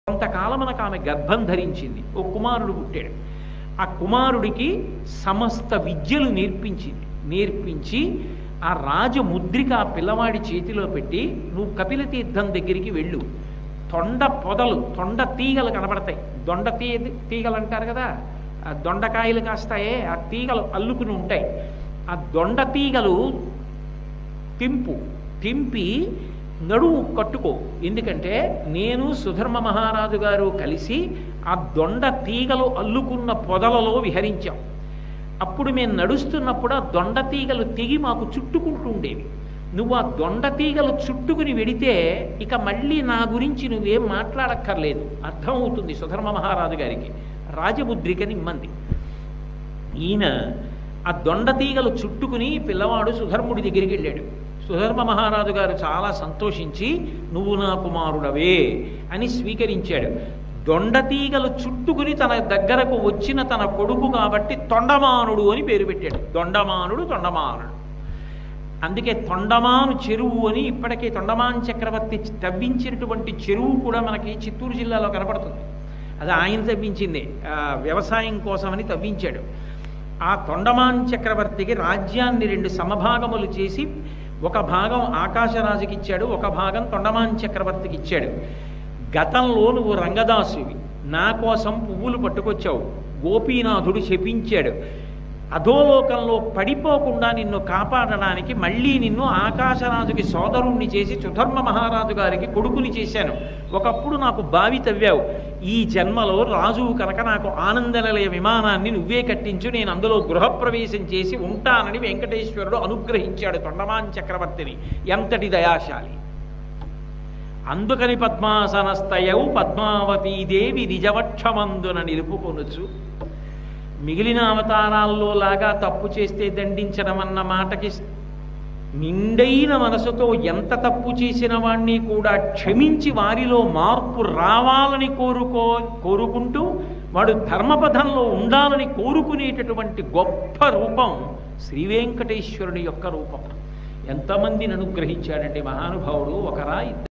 కొంతకాలమునకు ఆమె గర్భం ధరించింది ఓ కుమారుడు పుట్టాడు ఆ కుమారుడికి సమస్త విద్యలు నేర్పించింది నేర్పించి ఆ రాజముద్రిక ఆ పిల్లవాడి చేతిలో పెట్టి నువ్వు కపిల తీర్థం దగ్గరికి వెళ్ళు తొండ పొదలు తొండ తీగలు కనబడతాయి దొండ తీ తీగలు అంటారు కదా ఆ దొండకాయలు కాస్తాయే ఆ తీగలు అల్లుకుని ఉంటాయి ఆ దొండ తీగలు తింపు తింపి నడువు కట్టుకో ఎందుకంటే నేను సుధర్మ మహారాజు గారు కలిసి ఆ దొండ తీగలు అల్లుకున్న పొదలలో విహరించాం అప్పుడు మేము నడుస్తున్నప్పుడు ఆ దొండ తీగలు తెగి మాకు చుట్టుకుంటూ ఉండేవి నువ్వు ఆ దొండ తీగలు చుట్టుకుని వెడితే ఇక మళ్ళీ నా గురించి నువ్వేం మాట్లాడక్కర్లేదు అర్థమవుతుంది సుధర్మ మహారాజు గారికి రాజముద్రిక నిమ్మంది ఈయన ఆ దొండ తీగలు చుట్టుకుని పిల్లవాడు సుధర్ముడి దగ్గరికి వెళ్ళాడు సుధర్మ మహారాజు గారు చాలా సంతోషించి నువ్వు నా కుమారుడవే అని స్వీకరించాడు దొండతీగలు చుట్టుకుని తన దగ్గరకు వచ్చిన తన కొడుకు కాబట్టి తొండమానుడు అని పేరు పెట్టాడు దొండమానుడు తొండమానుడు అందుకే తొండమాను చెరువు అని ఇప్పటికే తొండమాన్ చక్రవర్తి తవ్వించినటువంటి చెరువు కూడా మనకి చిత్తూరు జిల్లాలో కనపడుతుంది అది ఆయన తవ్వించింది ఆ, వ్యవసాయం కోసమని తవ్వించాడు ఆ తొండమాన్ చక్రవర్తికి రాజ్యాన్ని రెండు సమభాగములు చేసి ఒక భాగం ఆకాశరాజుకి ఇచ్చాడు ఒక భాగం తొండమాన్ చక్రవర్తికి ఇచ్చాడు గతంలో నువ్వు రంగదాసువి నా కోసం పువ్వులు పట్టుకొచ్చావు గోపీనాథుడు శపించాడు అధోలోకంలో పడిపోకుండా నిన్ను కాపాడడానికి మళ్ళీ నిన్ను ఆకాశరాజుకి సోదరుణ్ణి చేసి సుధర్మ మహారాజు గారికి కొడుకుని చేశాను ఒకప్పుడు నాకు బావి తవ్వావు ఈ జన్మలో రాజువు కనుక నాకు ఆనందనిలయ విమానాన్ని నువ్వే కట్టించు నేను అందులో గృహప్రవేశం చేసి ఉంటానని వెంకటేశ్వరుడు అనుగ్రహించాడు తొండమాన్ చక్రవర్తిని ఎంతటి దయాశాలి అందుకని పద్మాసనస్థయవు పద్మావతీదేవి నిజవక్షమందున నిలుపుకొనుచు మిగిలిన అవతారాల్లో లాగా తప్పు చేస్తే దండించడం అన్న మాటకి నిండైన మనసుతో ఎంత తప్పు చేసిన వాణ్ణి కూడా క్షమించి వారిలో మార్పు రావాలని కోరుకో కోరుకుంటూ వాడు ధర్మపథంలో ఉండాలని కోరుకునేటటువంటి గొప్ప రూపం శ్రీ వెంకటేశ్వరుని యొక్క రూపం ఎంతమందిని అనుగ్రహించాడంటే మహానుభావుడు ఒకరా ఇద్దరా?